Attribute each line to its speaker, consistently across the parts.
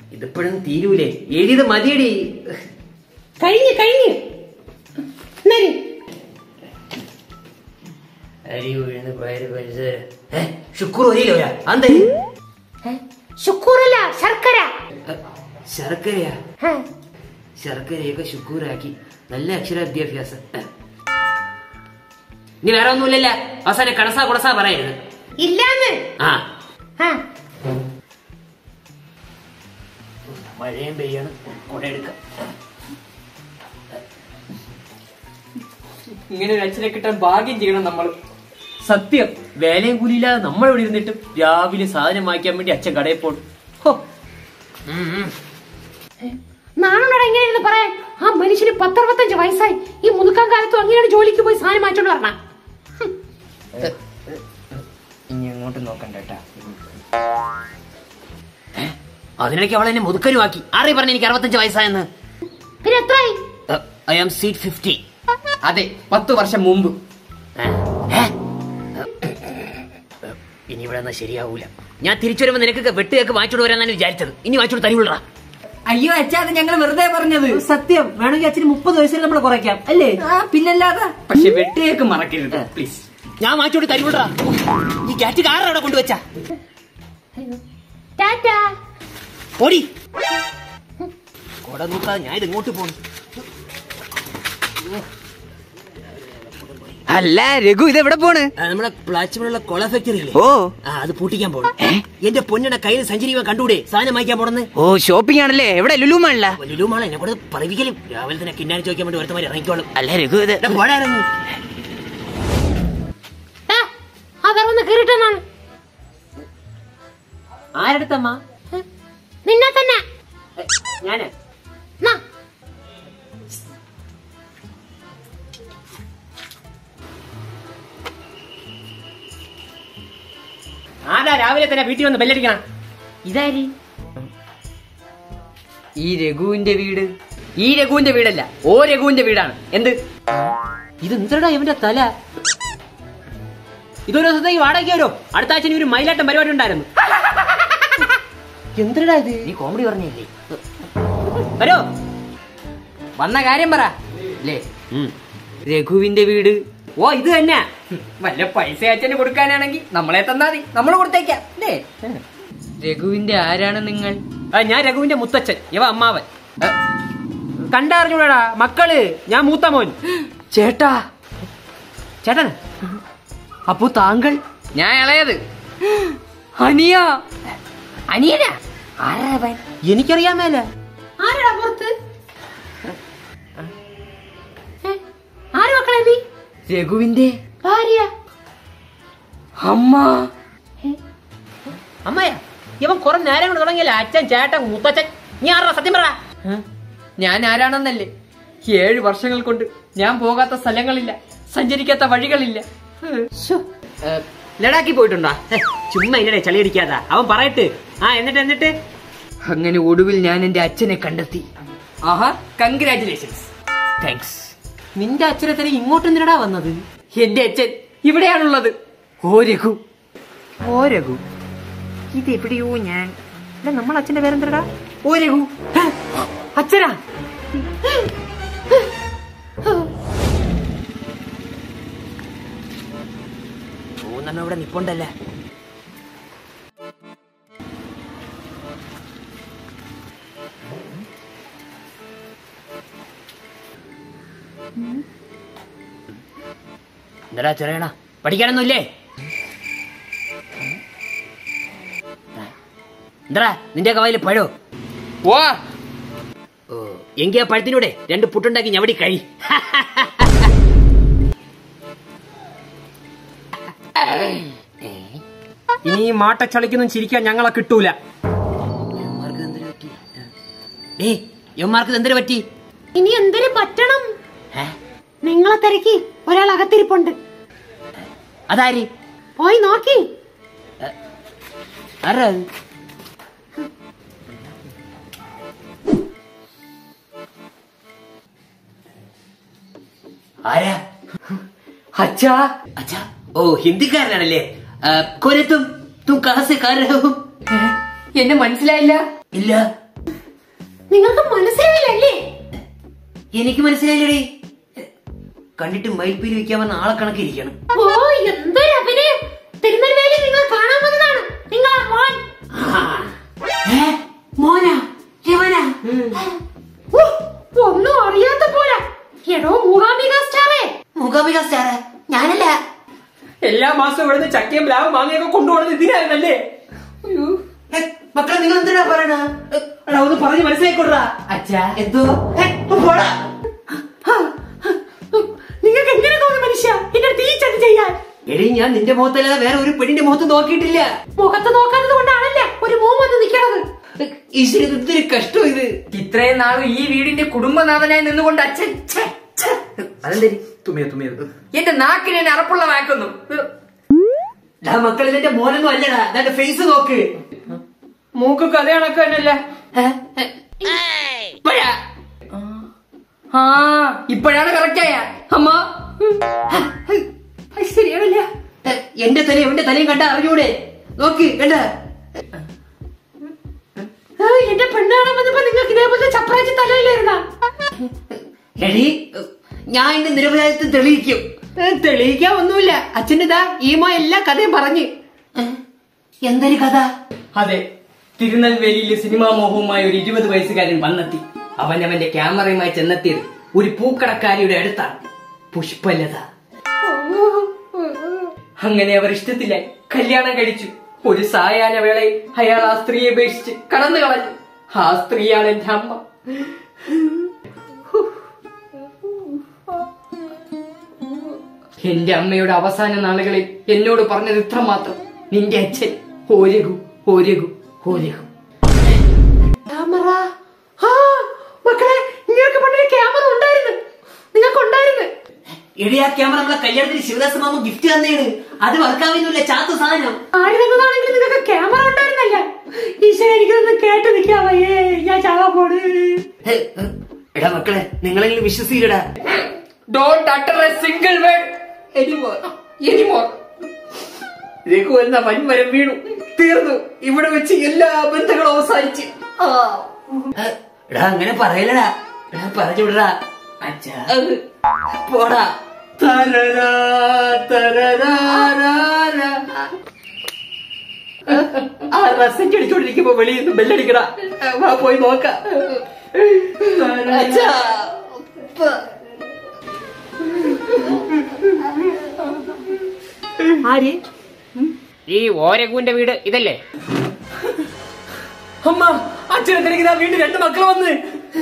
Speaker 1: ഇതിപ്പോഴും തീരൂലേ എഴുതിയത് മതിയടി
Speaker 2: കഴിഞ്ഞ് കഴിഞ്ഞ് എന്നാല്
Speaker 1: അരി വീണ് പയറ് പരിസരം ശുക്കൂർ ഒരിയില്ല ഒരാ അന്തേ
Speaker 2: ശുക്കൂറല്ല ശർക്കര
Speaker 1: ശർക്കരയാ
Speaker 2: ഹേ,
Speaker 1: ശർക്കരയൊക്കെ ശുക്കൂറാക്കി നല്ല അക്ഷരാഭ്യാഭ്യാസം ഇനി വേറെ ഒന്നുമില്ലല്ല അവസാനം കടസാ കുടസാ പറയരുത്
Speaker 2: ഇല്ലാന്ന്
Speaker 1: ആ
Speaker 2: ആ,
Speaker 1: മഴയും പെയ്യണം കുട എടുക്കാം
Speaker 3: ഇങ്ങനെ ഒരു അച്ഛനെ കിട്ടാൻ ഭാഗ്യം ചെയ്യണം നമ്മൾ
Speaker 1: സത്യം വേലയും കൂലിയില്ലാതെ നമ്മൾ ഇവിടെ ഇരുന്നിട്ടും രാവിലെ സാധനം വാങ്ങിക്കാൻ വേണ്ടി അച്ഛൻ കടയിൽ പോകും ഹോ. ഉം, ഉം.
Speaker 2: നാണോടാ എങ്ങനെയാണെന്ന് പറയാൻ ആ മനുഷ്യന് പത്തറുപത്തഞ്ച് വയസ്സായി ഈ മുതുക്കാൻ കാലത്തും അങ്ങനെയാണ് ജോലിക്ക് പോയി സാധനം മാറ്റോണ്ട് പറഞ്ഞ
Speaker 3: ഇനി എങ്ങോട്ട് നോക്കണ്ട കേട്ടാ
Speaker 1: അതിനിടയ്ക്ക് അവൾ എന്നെ മുതുക്കനുമാക്കി ആരെ പറഞ്ഞു എനിക്ക് അറുപത്തഞ്ച് വയസ്സായെന്ന്
Speaker 2: പിന്നെ എത്രയായി
Speaker 1: ഐ ആം സീറ്റ് ഫിഫ്റ്റി
Speaker 3: അതെ പത്ത് വർഷം മുമ്പ്
Speaker 1: ഇനി ഇവിടെ എന്നാ ശരിയാവൂല ഞാൻ തിരിച്ചു വരുമ്പോ നിനക്ക് വെട്ടുകേക്ക് വാങ്ങിച്ചോണ്ട് വരാന്നാണ് വിചാരിച്ചത് ഇനി വാങ്ങിച്ചോണ്ട് തരുവില്ലടാ
Speaker 3: അയ്യോ അച്ഛാ അത് ഞങ്ങൾ വെറുതെ പറഞ്ഞത്
Speaker 1: സത്യം വേണമെങ്കിൽ അച്ഛന് മുപ്പത് വയസ്സിൽ നമ്മൾ കുറയ്ക്കാം അല്ലേ
Speaker 3: ആ പിന്നല്ലാതെ പക്ഷെ വെട്ടിയേക്ക് മറക്കരുത് പ്ലീസ്
Speaker 1: ഞാൻ വാങ്ങിച്ചോണ്ട് തരുവില്ലടാ ഈ കാറ്റ് കാർ അവിടെ കൊണ്ടുവച്ചാ
Speaker 2: ടാറ്റാ
Speaker 1: ഓടി കൊട നോക്കാതെ ഞാൻ ഇത് ഇങ്ങോട്ട് പോണു
Speaker 3: അല്ല രഘു ഇത് എവിടെ പോണ്
Speaker 1: ആ, നമ്മുടെ പ്ലാച്ചിലുള്ള കൊള ഫാക്ടറി ഇല്ലേ
Speaker 3: ഓ
Speaker 1: ആ അത് പൂട്ടിക്കാൻ പോണം എന്റെ പൊന്നിയുടെ കയ്യിൽ സഞ്ചരിക്കാൻ കണ്ടൂടെ സാധനം വാങ്ങിക്കാൻ പോണെന്ന്
Speaker 3: ഓ ഷോപ്പിംഗ് ആണല്ലേ എവിടെ ലുലുമാണല്ല
Speaker 1: ലുലുമാളെ എന്നെ കൂടെ പറവിക്കലും രാവിലെ തന്നെ കിന്നാരി ചോദിക്കാൻ വേണ്ടി ഒരുത്തമാരി ഇറങ്ങിക്കോളും
Speaker 3: അല്ല രഘു ഇത്
Speaker 1: എടാ, പോടാ ഇറങ്ങി
Speaker 2: ആ, ആ വേറെ കേറിട്ടെന്നാണ്
Speaker 1: ആരെടുത്തമ്മ
Speaker 2: നിന്നെ തന്നെ
Speaker 1: ഞാന്
Speaker 2: നാ,
Speaker 1: ആരാ രാവിലെ തന്നെ വീട്ടിൽ വന്ന് ബെല്ലടിക്കണം
Speaker 2: ഇതാരി
Speaker 3: ഈ രഘുവിന്റെ വീട് ഈ രഘുവിന്റെ വീടല്ല ഓ രഘുവിന്റെ വീടാണ് എന്ത്
Speaker 1: ഇത് എന്തടാ ഇവന്റെ തല ഇതൊരു ദിവസത്തേക്ക് വാടകയ്ക്ക് വരോ അടുത്ത ആഴ്ച ഇനി ഒരു മയിലാട്ടം പരിപാടി ഉണ്ടായിരുന്നു എന്തടാ ഇത് നീ കോമഡി പറഞ്ഞില്ലേ വരോ
Speaker 3: വന്ന കാര്യം പറ അല്ലേ രഘുവിന്റെ വീട് ഓ ഇത് തന്നെ വല്ല പൈസ അച്ഛന് കൊടുക്കാനാണെങ്കിൽ നമ്മളെ തന്നാ മതി നമ്മൾ കൊടുത്തേക്കാം അല്ലേ രഘുവിന്റെ ആരാണ് നിങ്ങൾ
Speaker 1: ആ, ഞാൻ രഘുവിന്റെ മുത്തച്ഛൻ ഇവ അമ്മാവൻ കണ്ടറിഞ്ഞൂടാ മക്കള് ഞാൻ മൂത്ത മോൻ
Speaker 3: ചേട്ടാ
Speaker 1: ചേട്ടൻ
Speaker 3: അപ്പോ താങ്കൾ ഞാൻ ഇളയത് അനിയ
Speaker 2: അനിയനാ ആരാവൻ
Speaker 1: എനിക്കറിയാൻ മേല
Speaker 2: ആരാടാ പുറത്ത് ഏ, ആര് മക്കളെ നീ
Speaker 3: രഘുവിന്റെ
Speaker 2: ഭാര്യ
Speaker 3: അമ്മ
Speaker 1: അമ്മയാ ഇവൻ കുറെ നേരം കൊണ്ട് തുടങ്ങിയല്ലേ അച്ഛൻ ചേട്ടൻ മുത്തച്ഛൻ നീ ആരാ സത്യം പറ
Speaker 3: ഞാൻ ആരാണെന്നല്ലേ ഏഴ് വർഷങ്ങൾ കൊണ്ട് ഞാൻ പോകാത്ത സ്ഥലങ്ങളില്ല സഞ്ചരിക്കാത്ത വഴികളില്ല
Speaker 2: ശ്ശോ,
Speaker 3: ലഡാക്കി പോയിട്ടുണ്ടോ
Speaker 1: ചുമ്മാ ഇല്ലടേ ചളി അടിക്കാതാ അവൻ പറയട്ട് ആ എന്നിട്ട് എന്നിട്ട്
Speaker 3: അങ്ങനെ ഒടുവിൽ ഞാൻ എന്റെ അച്ഛനെ കണ്ടെത്തി ആഹാ കൺഗ്രാറ്റുലേഷൻസ്
Speaker 1: താങ്ക്സ് നിന്റെ അച്ഛനെ തന്നെ ഇങ്ങോട്ട് എന്തിനടാ വന്നത്
Speaker 3: എന്റെ അച്ഛൻ ഇവിടെയാണുള്ളത് ഓ രഘു
Speaker 1: ഓ രഘു ഇത് എവിടെയോ ഞാൻ നമ്മൾ അച്ഛന്റെ പേരെന്തരടാ
Speaker 3: ഓ രഘു ഹ, അച്ഛനാ
Speaker 1: മൂന്നെണ്ണം ഇവിടെ നിപ്പുണ്ടല്ലേ എന്താടാ ചെറിയണ പഠിക്കാനൊന്നുമില്ലേ എന്താടാ നിന്റെ കവയിൽ പഴോ
Speaker 3: ഓ
Speaker 1: ഓ എങ്കിൽ ആ പഴത്തിനൂടെ രണ്ട് പുട്ടുണ്ടാക്കി ഞവടി കഴി ഇനി ഈ മാട്ടച്ചളിക്കൊന്നും ചിരിക്കാൻ ഞങ്ങളെ കിട്ടൂല ഏ യവന്മാർക്ക് എന്തിനു പറ്റി
Speaker 2: ഇനി എന്തിനു പറ്റണം
Speaker 1: ഏ?
Speaker 2: നിങ്ങളെ തിരക്കി ഒരാൾ അകത്തിരിപ്പുണ്ട്
Speaker 1: അതാര്
Speaker 2: പോയി നോക്കി
Speaker 1: ആരാ അത്? ആരാ
Speaker 3: അച്ഛാ
Speaker 1: അച്ഛാ ഓ ഹിന്ദിക്കാരനാണല്ലേ ആ, കൊരത്തും തും കഹസെ കാരഹും
Speaker 3: എന്നെ മനസ്സിലായില്ല
Speaker 1: ഇല്ല
Speaker 2: നിങ്ങൾക്ക് മനസ്സിലായില്ലല്ലേ
Speaker 1: എനിക്ക് മനസ്സിലായില്ലടി കണ്ടിട്ട് മയിൽപ്പീലി വെക്കാൻ വന്ന ആളെ കണക്കിരിക്കണം
Speaker 2: ഓ എന്തൊരു അഭിനയം തിരുനെൽവേലി നിങ്ങൾ കാണാൻ വന്നതാണ് നിങ്ങൾ ആ മോൻ
Speaker 1: മോനാ യവനാ
Speaker 2: ഉ, ഒന്നും അറിയാത്ത പോലെ എടോ മൂകാംബിക സ്റ്റാറേ
Speaker 1: മുഖാമിക സ്റ്റാറ് ഞാനല്ല
Speaker 3: എല്ലാ മാസവും ഇവിടുന്ന് ചക്കയും പ്ലാവും മാങ്ങയൊക്കെ കൊണ്ടുപോകുന്നത് ഇതിനായിരുന്നല്ലേ അയ്യോ.
Speaker 1: ഏ, മക്കളെ നിങ്ങൾ എന്തിനാ പറയണ എടാ ഒന്ന് പറഞ്ഞ് മനസ്സിലാക്കിക്കൊടുറാ
Speaker 3: അച്ഛാ
Speaker 1: എന്തോ ഏ, ഒന്ന് പോടാ
Speaker 2: നിങ്ങൾക്ക് എങ്ങനെ തോന്നി മനുഷ്യ എന്റെ അടുത്ത് ഈ ചതി ചെയ്യാൻ
Speaker 1: എടി ഞാൻ നിന്റെ മുഖത്തല്ലാതെ വേറെ ഒരു പെണ്ണിന്റെ മുഖത്ത് നോക്കിയിട്ടില്ല
Speaker 2: മുഖത്ത് നോക്കാത്തത് കൊണ്ടാണല്ലേ ഒരു മോൻ വന്ന് നിൽക്കണത്
Speaker 1: ഈശ്വരി ഇതൊരു കഷ്ടം ഇത്
Speaker 3: ഇത്രയും നാളും ഈ വീടിന്റെ കുടുംബനാഥനായി നിന്നുകൊണ്ട് അച്ഛൻ ഛെ, ഛെ. അതെന്തരി
Speaker 1: തുമ്മിയ തുമ്മിയ
Speaker 3: എന്റെ നാക്കിന് എന്നെ അറപ്പുള്ള വാക്കുന്നു
Speaker 1: ഡാ മക്കളെ നിന്റെ മോനൊന്നും അല്ലടാ നിന്റെ ഫേസ് നോക്ക്
Speaker 3: മൂക്കൊക്കെ അതേ കണക്ക് തന്നെയല്ലേ
Speaker 1: ഇപ്പഴാ
Speaker 3: ആ ഇപ്പോഴാണ് കറക്റ്റ് ആയ അമ്മ
Speaker 1: അത് ശരിയാവില്ല ഏ, എന്റെ തലയും എന്റെ തലയും കണ്ട അറിഞ്ഞൂടെ നോക്ക് കണ്ട
Speaker 2: ആ, എന്റെ പെണ്ണ് കാണാൻ വന്നപ്പോ നിങ്ങൾക്ക് ഇതേപോലത്തെ ചപ്രാച്ചി തലയിലായിരുന്ന
Speaker 1: എടി ഞാൻ ഇന്ന് നിരപരാധിത്വം തെളിയിക്കും ഏ, തെളിയിക്കാൻ ഒന്നുമില്ല അച്ഛൻ്റെ ഇതാ ഈമോ എല്ലാ കഥയും പറഞ്ഞ് ഏ, എന്തൊരു കഥ
Speaker 3: അതെ തിരുനെൽവേലിയിലെ സിനിമാ മോഹവുമായി ഒരു ഇരുപത് വയസ്സുകാരൻ വന്നെത്തി അവൻ അവന്റെ ക്യാമറയുമായി ചെന്നെത്തിയത് ഒരു പൂക്കടക്കാരിയുടെ അടുത്താണ് പുഷ്പലത അങ്ങനെ അവർ ഇഷ്ടത്തിലായി കല്യാണം കഴിച്ചു ഒരു സായാഹ്ന വേളയിൽ അയാൾ ആ സ്ത്രീയെ ഉപേക്ഷിച്ച് കടന്നു കളഞ്ഞു ആ സ്ത്രീയാണ് എന്റെ അമ്മ എന്റെ അമ്മയുടെ അവസാന നാളുകളിൽ എന്നോട് പറഞ്ഞത് ഇത്ര മാത്രം നിന്റെ അച്ഛൻ ഓരകു ഓരകു ഓരകു
Speaker 2: ക്യാമറ ആ മക്കളെ നിങ്ങൾക്ക് പണ്ടൊരു ക്യാമറ ഉണ്ടായിരുന്നു നിങ്ങൾക്ക് ഉണ്ടായിരുന്നു
Speaker 1: എടി ആ ക്യാമറ നമ്മളെ കല്യാണത്തിന് ശിവദാസ മാമ ഗിഫ്റ്റ് തന്നേണ് അത് വർക്കാവുന്നില്ല ചാത്ത സാധനം
Speaker 2: ആര് തന്നതാണെങ്കിൽ നിങ്ങൾക്ക് ക്യാമറ ഉണ്ടായിരുന്നല്ല ഈശ്വര എനിക്കൊന്ന് കേട്ട് നിൽക്കാവയ്യേ ഞാൻ ചാവാൻ പോണ്
Speaker 1: ഹേ, ഏ, എടാ മക്കളെ നിങ്ങളെങ്കിലും വിശ്വസിക്കടാ
Speaker 3: don't utter a single word anymore anymore Raghu എന്ന വൻമരം വീണു തീർന്നു ഇവിടെ വെച്ച് എല്ലാ ബന്ധങ്ങളും അവസാനിച്ച് ആ.
Speaker 1: ഏ, എടാ അങ്ങനെ പറയലടാ എടാ പറഞ്ഞു വിടടാ അച്ഛാ പോടാ തരരാ, തരരാരാരാ.
Speaker 3: ആ റസറ്റ് അടിച്ചോണ്ടിരിക്കുമ്പോ വെളിയിൽ നിന്ന് ബെല്ലടിക്കടാ വാ പോയി നോക്കാം
Speaker 1: അച്ഛാ
Speaker 3: ആര്
Speaker 1: ഈ ഓരകൂന്റെ വീട് ഇതല്ലേ
Speaker 3: അമ്മ അച്ഛനെ തിരക്കി വീണ്ടും രണ്ട് മക്കൾ വന്ന്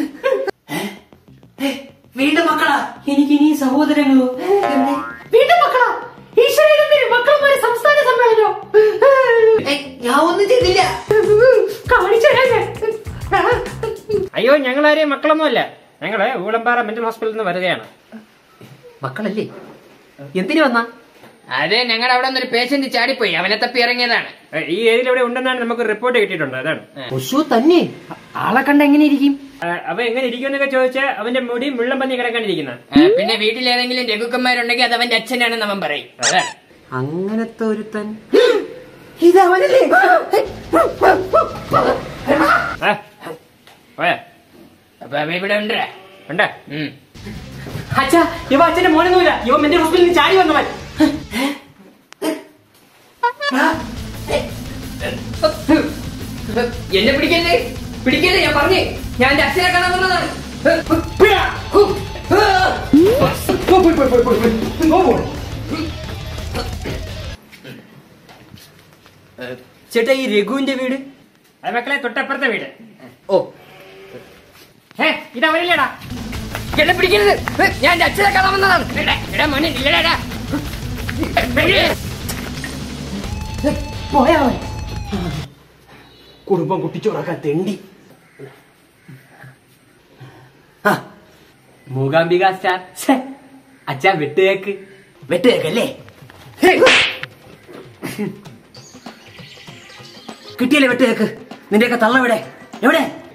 Speaker 1: വീണ്ടും മക്കളാ എനിക്ക് ഇനി സഹോദരങ്ങളോ
Speaker 2: വീണ്ടും മക്കളാ ഈശ്വര ഇതെന്തിന് മക്കളുമാരെ സംസ്ഥാന സമ്മേളനോ
Speaker 1: ഏയ്, ഞാൻ ഒന്നും ചെയ്തില്ല
Speaker 2: കാണിച്ചു തരാം ഞാൻ.
Speaker 4: അയ്യോ ഞങ്ങളാരെയും മക്കളൊന്നുമല്ല ഞങ്ങള് ഊളമ്പാറ മെന്റൽ ഹോസ്പിറ്റലിൽ നിന്ന് വരികയാണ്
Speaker 1: മക്കളല്ലേ എന്തിനു വന്നാ
Speaker 3: അതെ ഞങ്ങളുടെ അവിടെ നിന്നൊരു പേഷ്യന്റ് ചാടിപ്പോയി അവനെ തപ്പി ഇറങ്ങിയതാണ്
Speaker 4: ഏ, ഈ ഏരിയയിൽ ഇവിടെ ഉണ്ടെന്നാണ് നമുക്ക് റിപ്പോർട്ട് കിട്ടിയിട്ടുണ്ട് അതാണ്
Speaker 1: പശു തന്നെ ആളെ കണ്ട എങ്ങനെ ഇരിക്കും
Speaker 4: ആ, അവ എങ്ങനെ ഇരിക്കുമെന്നൊക്കെ ചോദിച്ചാൽ അവന്റെ മുടി മുള്ളം പന്നി കിടക്കാനിരിക്കുന്ന
Speaker 3: ആ, പിന്നെ വീട്ടിൽ ഏതെങ്കിലും രഘുക്കന്മാരുണ്ടെങ്കിൽ അത് അവന്റെ അച്ഛനാണെന്ന് അവൻ പറയും അതാണ്
Speaker 1: അങ്ങനത്തെ ഒരുത്തൻ
Speaker 2: ഇതവനല്ലേ
Speaker 4: പോയാ
Speaker 3: അപ്പൊ അവൻ ഇവിടെ ഉണ്ട്
Speaker 4: ഉണ്ട്
Speaker 3: അച്ഛാ ഇവ അച്ഛന്റെ മോനൊന്നുമില്ല ഇവ മെന്റൽ ഹോസ്പിറ്റലിൽ നിന്ന് ചാടി വന്നവൻ എന്നെ പിടിക്കല്ലേ പിടിക്കല്ലേ ഞാൻ പറഞ്ഞേ ഞാൻ എന്റെ അച്ഛനെ കാണാൻ വന്നതാണ് ചേട്ടാ ഈ രഘുവിന്റെ വീട്
Speaker 4: അത് മക്കളെ തൊട്ടപ്പുറത്തെ വീട്
Speaker 3: ഓ
Speaker 4: ഏ ഇതവരില്ലടാ
Speaker 3: എന്നെ പിടിക്കരുത് ഏ, ഞാൻ എന്റെ അച്ഛനെ കാണാൻ വന്നതാണ് എടാ, എടാ മോനെ ഇല്ലടാ
Speaker 2: പോയവൻ
Speaker 1: കുടുംബം കുട്ടിച്ചോറാക്കാൻ തെണ്ടി ആ,
Speaker 3: മൂകാംബിക സ്റ്റാർ ഛെ, അച്ഛാ വെട്ടുകേക്ക്
Speaker 1: വെട്ടുകേക്കല്ലേ കിട്ടിയല്ലേ വെട്ടുകേക്ക് നിന്റെയൊക്കെ തള്ള എവിടെ എവിടെ